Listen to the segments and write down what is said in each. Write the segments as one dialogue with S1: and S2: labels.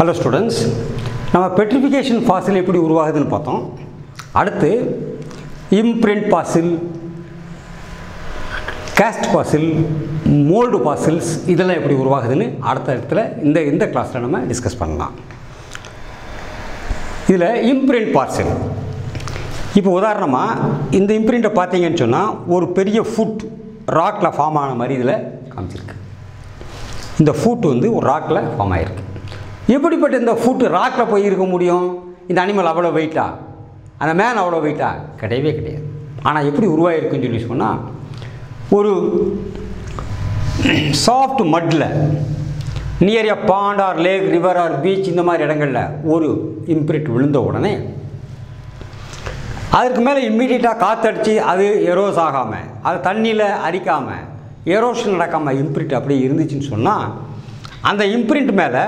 S1: hello students நம்ம petrification fossil எப்படி உருவாகுதுன்னு பார்த்தோம் அடுத்து imprint fossil cast fossil mould fossils இதெல்லாம் எப்படி உருவாகுதுன்னு அடுத்த இடத்துல இந்த இந்த கிளாஸில் நம்ம டிஸ்கஸ் பண்ணலாம் இதில் இம்ப்ரிண்ட் பார்சல் இப்போ உதாரணமாக இந்த இம்ப்ரிண்ட்டை பார்த்தீங்கன்னு சொன்னால் ஒரு பெரிய ஃபுட் ராக்கில் ஃபார்ம் ஆன மாதிரி இதில் காமிச்சிருக்கு இந்த ஃபுட் வந்து ஒரு ராக்கில் ஃபார்ம் ஆகிருக்கு எப்படிப்பட்ட இந்த ஃபுட் ராக்கில் போய் இருக்க முடியும் இந்த அனிமல் அவ்வளோ வெயிட்டா அந்த மேன் அவ்வளோ வெயிட்டா கிடையவே கிடையாது ஆனால் எப்படி உருவாகிருக்குன்னு சொல்லி சொன்னால் ஒரு சாஃப்ட் மட்டில் near a pond or lake river or beach இந்த மாதிரி இடங்களில் ஒரு இம்ப்ரிண்ட் விழுந்த உடனே அதற்கு மேலே இம்மீடியட்டாக காற்றடிச்சு அது எரோஸ் ஆகாமல் அது தண்ணியில் அரிக்காமல் எரோஷன் நடக்காமல் இம்ப்ரிண்ட் அப்படியே இருந்துச்சுன்னு சொன்னால் அந்த இம்ப்ரிண்ட் மேலே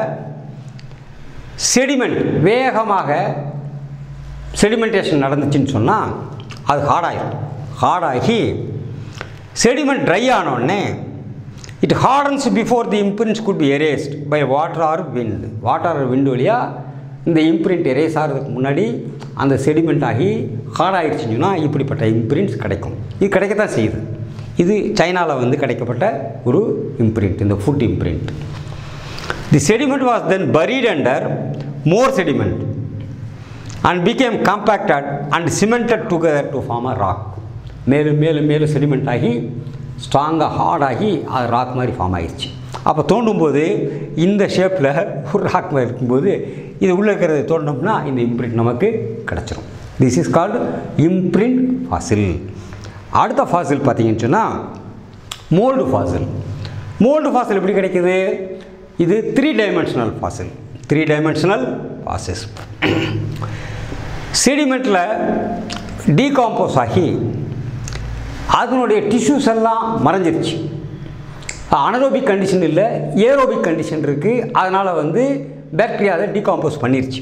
S1: செடிமெண்ட் வேகமாக செடிமெண்டேஷன் நடந்துச்சுன்னு சொன்னால் அது ஹார்டாகிடும் ஹார்டாகி செடிமெண்ட் ட்ரை ஆனோடனே it hardens before the imprints could be erased by water or wind water or wind வழியாக இந்த இம்ப்ரிண்ட் எரேஸ் ஆகிறதுக்கு முன்னாடி அந்த செடிமெண்ட் ஆகி ஹார்ட் ஆகிடுச்சுன்னா இப்படிப்பட்ட இம்ப்ரிண்ட்ஸ் கிடைக்கும் இது கிடைக்கத்தான் செய்யுது இது சைனாவில் வந்து கிடைக்கப்பட்ட ஒரு இம்ப்ரிண்ட் இந்த foot imprint the sediment was then buried under more sediment and became compacted and cemented together to form a rock மேலும் மேலும் மேலும் செடிமெண்ட் ஆகி ஸ்ட்ராங்காக ஹார்டாகி அது ராக் மாதிரி ஃபார்ம் ஆகிடுச்சு அப்போ தோண்டும்போது இந்த ஷேப்பில் ஒரு ராக் மாதிரி இருக்கும்போது இது உள்ளே இருக்கிறத தோண்டினோம்னா இந்த இம்ப்ரிண்ட் நமக்கு கிடச்சிரும் this is called imprint fossil அடுத்த ஃபாசில் பார்த்தீங்கன்னு சொன்னால் மோல்டு ஃபாசில் மோல்டு ஃபாசில் எப்படி கிடைக்குது இது three dimensional fossil three dimensional fossils செடிமெண்ட்டில் டீகாம்போஸ் ஆகி அதனுடைய டிஷ்யூஸ் எல்லாம் மறைஞ்சிருச்சு அனரோபிக் கண்டிஷன் இல்லை ஏரோபிக் கண்டிஷன் இருக்குது அதனால் வந்து பாக்டீரியா அதை டீகாம்போஸ் பண்ணிருச்சு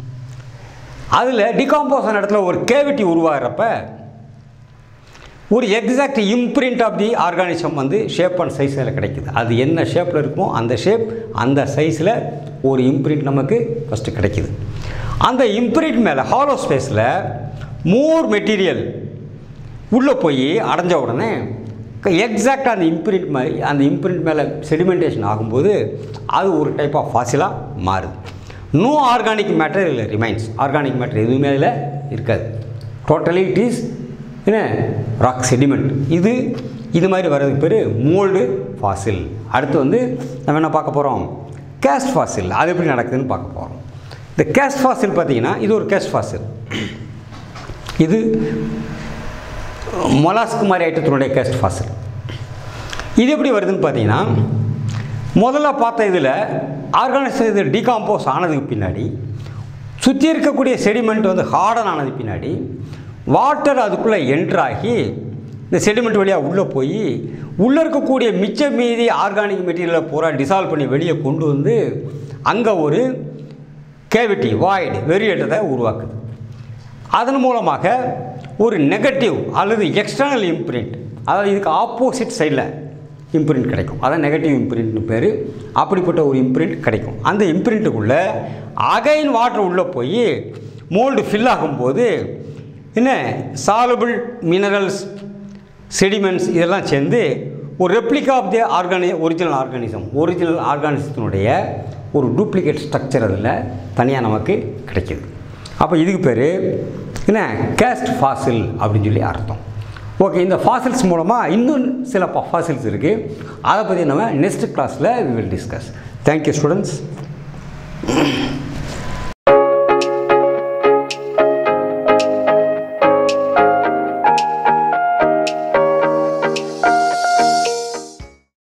S1: அதில் டீகாம்போஸ் ஆன இடத்துல ஒரு கேவிட்டி உருவாகிறப்ப ஒரு exact imprint of the organism வந்து ஷேப் அண்ட் சைஸில் கிடைக்குது அது என்ன ஷேப்பில் இருக்குமோ அந்த ஷேப் அந்த சைஸில் ஒரு இம்ப்ரிண்ட் நமக்கு ஃபஸ்ட்டு கிடைக்குது அந்த இம்ப்ரிண்ட் மேலே ஹாலோ ஸ்பேஸில் மோர் மெட்டீரியல் உள்ளே போய் அடைஞ்ச உடனே எக்ஸாக்டாக அந்த இம்ப்ரிண்ட் மாதிரி அந்த இம்ப்ரிண்ட் மேலே செடிமெண்டேஷன் ஆகும்போது அது ஒரு டைப் ஆஃப் ஃபாசிலாக மாறுது நோ ஆர்கானிக் மேட்டர் இல்லை ரிமைன்ஸ் ஆர்கானிக் மேட்டர் எதுவுமே அதில் இருக்காது டோட்டலி இட் இஸ் என்ன ராக் செடிமெண்ட் இது இது மாதிரி வர்றதுக்கு பேர் மோல்டு ஃபாசில் அடுத்து வந்து நம்ம என்ன பார்க்க போகிறோம் கேஸ்ட் ஃபாசில் அது எப்படி நடக்குதுன்னு பார்க்க போகிறோம் இந்த கேஸ்ட் ஃபாசில் பார்த்தீங்கன்னா இது ஒரு கேஸ்ட் ஃபாசில் இது மொலாஸ்க் மாதிரி ஐட்டத்தினுடைய கேஸ்ட் ஃபாசில் இது எப்படி வருதுன்னு பார்த்தீங்கன்னா முதல்ல பார்த்த இதில் ஆர்கானிசம் இது டீகாம்போஸ் ஆனதுக்கு பின்னாடி சுற்றி இருக்கக்கூடிய செடிமெண்ட் வந்து ஹார்டன் ஆனது பின்னாடி வாட்டர் அதுக்குள்ளே என்ட்ராகி இந்த செடிமெண்ட் வழியாக உள்ளே போய் உள்ளே இருக்கக்கூடிய மிச்ச மீதி ஆர்கானிக் மெட்டீரியலை பூரா டிசால்வ் பண்ணி வெளியே கொண்டு வந்து அங்கே ஒரு கேவிட்டி வாய்டு வெறியேற்றத்தை உருவாக்குது அதன் மூலமாக ஒரு நெகட்டிவ் அல்லது எக்ஸ்டர்னல் இம்ப்ரிண்ட் அதாவது இதுக்கு ஆப்போசிட் சைடில் இம்ப்ரிண்ட் கிடைக்கும் அதான் நெகட்டிவ் இம்ப்ரிண்ட்னு பேர் அப்படிப்பட்ட ஒரு இம்ப்ரிண்ட் கிடைக்கும் அந்த இம்ப்ரிண்ட்டுக்குள்ளே அகைன் வாட்டர் உள்ளே போய் மோல்டு ஃபில் ஆகும்போது என்ன சாலபிள் மினரல்ஸ் செடிமெண்ட்ஸ் இதெல்லாம் சேர்ந்து ஒரு replica of the organic original organism original ஆர்கானிசத்தினுடைய ஒரு டூப்ளிகேட் ஸ்ட்ரக்சர் அதில் தனியாக நமக்கு கிடைக்கிது அப்போ இதுக்கு பேர் என்ன கேஸ்ட் ஃபாசில் அப்படின்னு சொல்லி அர்த்தம் ஓகே இந்த ஃபாசில்ஸ் மூலமாக இன்னும் சில ஃபாசில்ஸ் இருக்குது அதை பற்றி நம்ம நெக்ஸ்ட் கிளாஸில் we will discuss thank you students